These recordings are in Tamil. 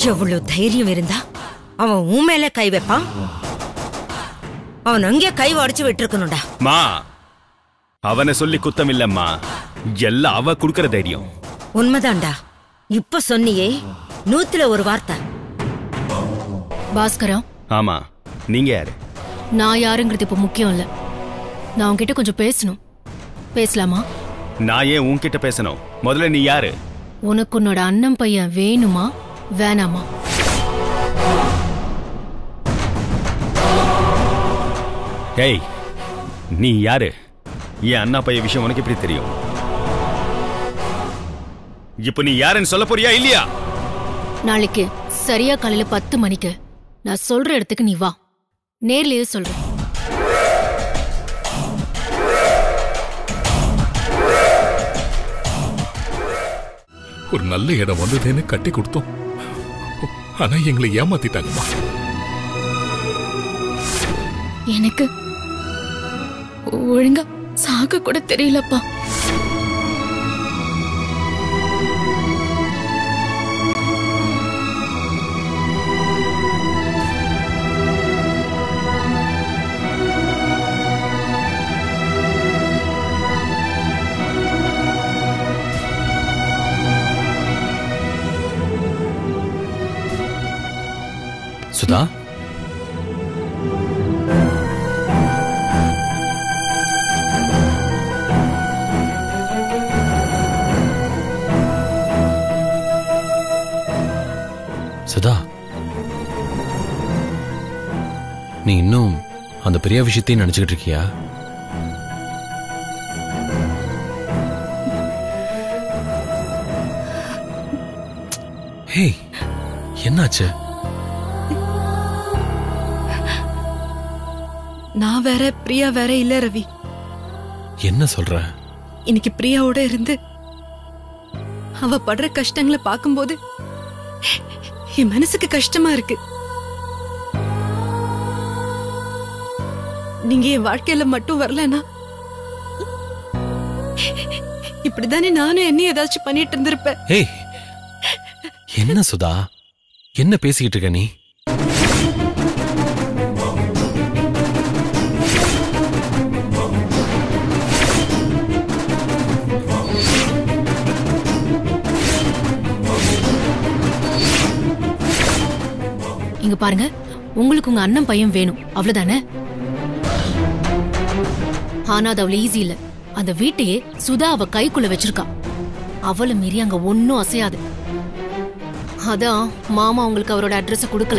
எவ்வளவு தைரியம் இருந்தா அவன் உன் மேல கை வைப்பான் அவன் அங்கே கை உடைச்சு விட்டுருக்கணும்டா மா அவனை சொல்லி குத்தம் இல்லம்மா எல்லாம் அவ குடுக்கற தைரியம் உண்மைதான்டா இப்ப சொன்னியே நூத்துல ஒரு வார்த்தை பாஸ்கரா ஆமா நீங்க யாரு நான் யாருங்கிறது இப்ப முக்கியம் இல்ல நான் உன்கிட்ட கொஞ்சம் பேசணும் பேசலாமா நான் ஏன் உன்கிட்ட பேசணும் முதல்ல நீ யாரு உனக்கு உன்னோட அண்ணன் பையன் வேணுமா வேணாமா ஏய் நீ யாரு என் அண்ணா பைய விஷயம் உனக்கு எப்படி தெரியும் இப்ப நீ யாருன்னு சொல்ல போறியா இல்லையா நாளைக்கு சரியா காலையில பத்து மணிக்கு நான் சொல்ற இடத்துக்கு நீ வா நேர்லயே சொல்றேன் ஒரு நல்ல இடம் வந்ததுன்னு கட்டி கொடுத்தோம் ஆனா எங்களை ஏமாத்திட்டாங்கம்மா எனக்கு ஒழுங்கா சாக கூட தெரியலப்பா சுதா சுதா நீ இன்னும் அந்த பெரிய விஷயத்தையும் நினைச்சுக்கிட்டு இருக்கியா ஹே என்னாச்சு நான் வேற பிரியா வேற இல்ல ரவி என்ன சொல்ற இன்னைக்கு பிரியாவோட இருந்து அவ படுற கஷ்டங்களை பார்க்கும்போது என் மனசுக்கு கஷ்டமா இருக்கு நீங்க என் வாழ்க்கையில மட்டும் வரலனா இப்படிதானே நானும் என்ன ஏதாச்சும் பண்ணிட்டு இருந்திருப்பேன் ஏய் என்ன சுதா என்ன பேசிக்கிட்டு இருக்க நீ இங்க பாருங்க உங்களுக்கு உங்க அண்ணன் பையன் வேணும் அவ்வளவுதானே ஆனா அது அவ்வளவு ஈஸி இல்ல அந்த வீட்டையே சுதா அவ கைக்குள்ள வச்சிருக்கா அவளை மீறி அங்க ஒன்னும் அசையாது அதான் மாமா உங்களுக்கு அவரோட அட்ரஸ் கொடுக்கல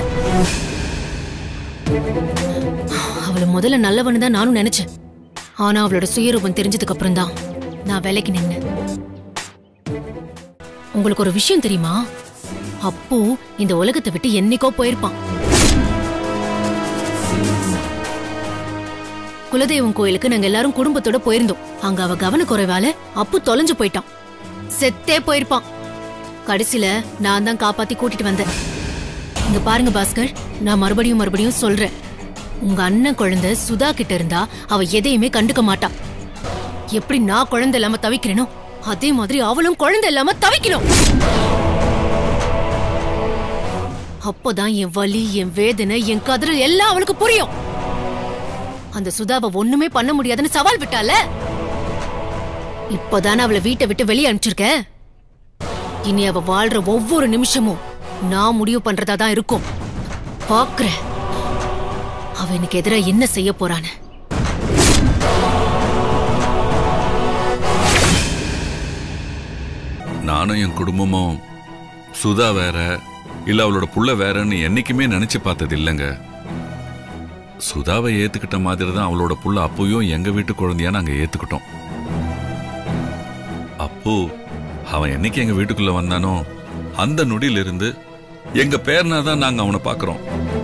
அவளை முதல்ல நல்லவனு தான் நானும் நினைச்சேன் ஆனா அவளோட சுயரூபம் தெரிஞ்சதுக்கு அப்புறம் தான் நான் விலைக்கு நின்னேன் உங்களுக்கு ஒரு விஷயம் தெரியுமா அப்போ இந்த உலகத்தை விட்டு என்னைக்கோ போயிருப்பான் குலதெய்வம் கோயிலுக்கு நாங்க எல்லாரும் குடும்பத்தோட போயிருந்தோம் அங்க அவ கவனக்குறைவால அப்பு தொலைஞ்சு போயிட்டான் செத்தே போயிருப்பான் கடைசில நான் தான் காப்பாத்தி கூட்டிட்டு வந்தேன் இங்க பாருங்க பாஸ்கர் நான் மறுபடியும் மறுபடியும் சொல்றேன் உங்க அண்ணன் குழந்தை சுதா கிட்ட இருந்தா அவ எதையுமே கண்டுக்க மாட்டா எப்படி நான் குழந்தை இல்லாம தவிக்கிறேனோ அதே மாதிரி அவளும் குழந்தை இல்லாம தவிக்கணும் அப்போதான் என் வலி என் வேதனை என் கதறல் எல்லாம் அவளுக்கு புரியும் அந்த சுதாவை ஒண்ணுமே பண்ண முடியாதுன்னு சவால் விட்டால இப்போதானே அவளை வீட்டை விட்டு வெளியே அனுப்பிச்சிருக்கேன் இனி அவ வாழ்ற ஒவ்வொரு நிமிஷமும் நான் முடிவு பண்றதா தான் இருக்கும் பாக்குறேன் அவ எனக்கு எதிரா என்ன செய்ய போறான்னு நானும் என் குடும்பமும் சுதா வேற இல்ல அவளோட புள்ள வேறன்னு என்னைக்குமே நினைச்சு பார்த்தது இல்லைங்க சுதாவை ஏத்துக்கிட்ட மாதிரி தான் அவளோட புள்ள அப்பவும் எங்க வீட்டு குழந்தையா நாங்க ஏத்துக்கிட்டோம் அப்போ அவன் என்னைக்கு எங்க வீட்டுக்குள்ள வந்தானோ அந்த நொடியில இருந்து எங்க பேர்னா தான் நாங்க அவனை பாக்குறோம்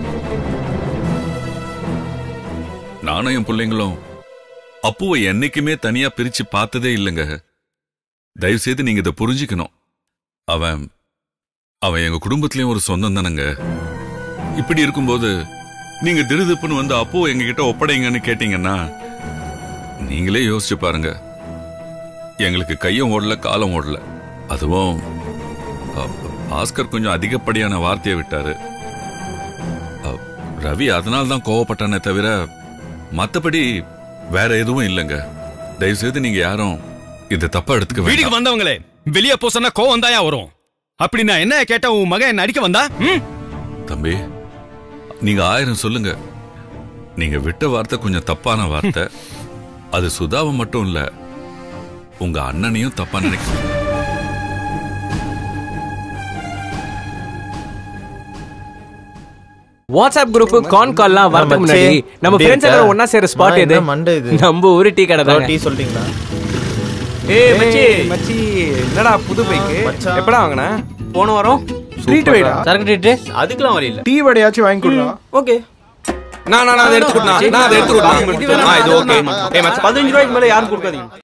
நானும் என் பிள்ளைங்களும் அப்புவை என்னைக்குமே தனியா பிரிச்சு பார்த்ததே இல்லைங்க தயவு செய்து நீங்க இதை புரிஞ்சுக்கணும் அவன் அவன் எங்க குடும்பத்திலயும் ஒரு சொந்தம் தானங்க இப்படி இருக்கும்போது நீங்க திடுதிப்புன்னு வந்து அப்போ எங்ககிட்ட ஒப்படைங்கன்னு கேட்டீங்கன்னா நீங்களே யோசிச்சு பாருங்க எங்களுக்கு கையும் ஓடல காலம் ஓடல அதுவும் அ, பாஸ்கர் கொஞ்சம் அதிகப்படியான வார்த்தையை விட்டாரு அ, ரவி அதனால தான் கோவப்பட்டானே தவிர மத்தபடி வேற எதுவும் இல்லைங்க தயவு செய்து நீங்க யாரும் இதை தப்பா எடுத்துக்க வீட்டுக்கு வேண்டாம் வந்தவங்களே வெளியே போ சொன்னா கோவம் தாயா வரும் அப்படி நான் என்ன கேட்டா உன் மகன் என்ன அடிக்க வந்தா ம்? தம்பி நீங்க ஆயிரம் சொல்லுங்க நீங்க விட்ட வார்த்தை கொஞ்சம் தப்பான வார்த்தை அது சுதாவை மட்டும் இல்ல உங்க அண்ணனையும் தப்பா நினைக்கிறேன் வாட்ஸ்அப் குரூப் கான் கால்லாம் வரதுக்கு மச்சி, முன்னாடி நம்ம எப்படி ஃப்ரெண்ட்ஸ் இருக்க? எல்லாம் ஒண்ணா சேர ஸ்பாட் நான் எது என்ன மண்டை இது? நம்ம ஊரு டீ கடை தான் டீ சொல்லிட்டீங்களா ஏய் மச்சி மச்சி என்னடா புது பைக்கு மச்சான். எப்படா வாங்கின போன வாரம் ட்ரீட் வைடா சரக்கு ட்ரீட் அதுக்கெல்லாம் வழி இல்ல டீ வடையாச்சும் வாங்கி கொடுக்கலாம் ஓகே நான் நான் அதை எடுத்து கொடுத்தேன் நான் அதை எடுத்து கொடுத்தேன் இது ஓகே ஏய் மச்சான் 15 ரூபாய்க்கு மேல யாரும் கொடுக்காதீங்க